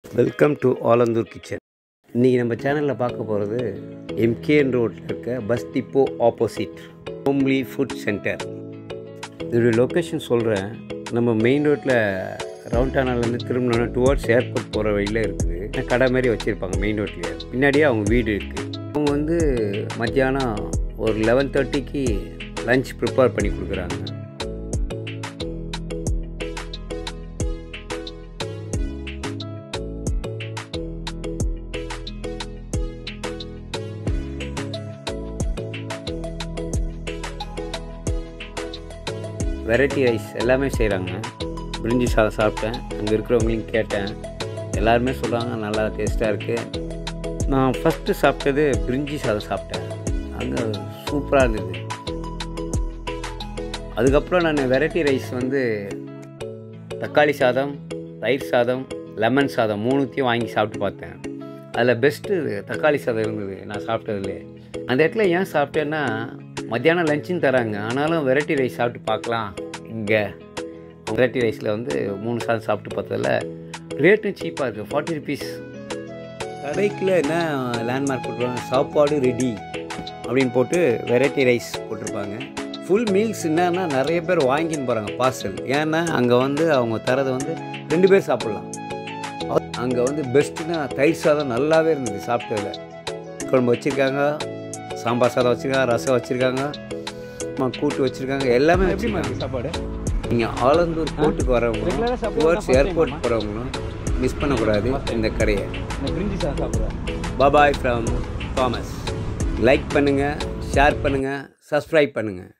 welcome to Alandur kitchen இன்றைக்கி நம்ம சேனலில் பார்க்க போகிறது எம்கேஎன் ரோட்டில் இருக்க bus depot opposite homely food centre இதோடைய லொக்கேஷன் சொல்கிறேன் நம்ம மெயின் ரோட்டில் ரவுண்ட் டானாலேருந்து திரும்பினோன்னா டுவர்ட்ஸ் ஏர்போர்ட் போகிற வழியில் இருக்குது கடை மாதிரி வச்சுருப்பாங்க மெயின் ரோட்லேயே பின்னாடியே அவங்க வீடு இருக்குது அவங்க வந்து மத்தியானம் ஒரு லெவன் தேர்ட்டிக்கு லஞ்ச் ப்ரிப்பேர் பண்ணி கொடுக்குறாங்க வெரைட்டி ரைஸ் எல்லாமே செய்கிறாங்க பிரிஞ்சி சாதம் சாப்பிட்டேன் அங்கே இருக்கிறவங்களையும் கேட்டேன் எல்லாருமே சொல்கிறாங்க நல்லா டேஸ்ட்டாக இருக்குது நான் ஃபஸ்ட்டு சாப்பிட்டது பிரிஞ்சி சாதம் சாப்பிட்டேன் அங்கே சூப்பராக இருந்தது அதுக்கப்புறம் நான் வெரைட்டி ரைஸ் வந்து தக்காளி சாதம் தயிர் சாதம் லெமன் சாதம் மூணுத்தையும் வாங்கி சாப்பிட்டு பார்த்தேன் அதில் பெஸ்ட்டு தக்காளி சாதம் இருந்தது நான் சாப்பிட்டதுலே அந்த இடத்துல ஏன் சாப்பிட்டேன்னா மத்தியானம் லஞ்சுன்னு தராங்க ஆனாலும் வெரைட்டி ரைஸ் சாப்பிட்டு பார்க்கலாம் இங்கே வெரைட்டி ரைஸில் வந்து மூணு சாதம் சாப்பிட்டு பார்த்ததில் ரேட்டும் சீப்பாக இருக்குது ஃபார்ட்டி ருபீஸ் கடைக்கில் என்ன லேண்ட்மார்க் போட்டுருவாங்க சாப்பாடு ரெடி அப்படின்னு போட்டு வெரைட்டி ரைஸ் போட்டிருப்பாங்க ஃபுல் மீல்ஸ் என்னன்னா நிறைய பேர் வாங்கின்னு போகிறாங்க பார்சல் ஏன்னா அங்கே வந்து அவங்க தரதை வந்து ரெண்டு பேர் சாப்பிட்லாம் அங்கே வந்து பெஸ்ட்டுன்னா தயிர் சாதம் நல்லாவே இருந்தது சாப்பிட்டதில் குழம்பு வச்சுருக்காங்க சாம்பார் சாதம் வச்சுருக்காங்க ரசம் வச்சுருக்காங்க கூட்டு வச்சுருக்காங்க எல்லாமே வச்சுருக்காங்க சாப்பாடு நீங்கள் ஆலந்தூர் கோர்ட்டுக்கு வரவங்களும் Regular ஆ சாப்பிடுறது டுவர்ட்ஸ் நான் first ஏர்போர்ட் time போகிறவங்களும் மிஸ் பண்ணக்கூடாது இந்த கடையை இந்த பிரிஞ்சி சாதம் சாப்பிட்றேன் பாபாய் ஃப்ரம் தாமஸ் லைக் பண்ணுங்கள் ஷேர் பண்ணுங்கள் சப்ஸ்கிரைப் பண்ணுங்கள்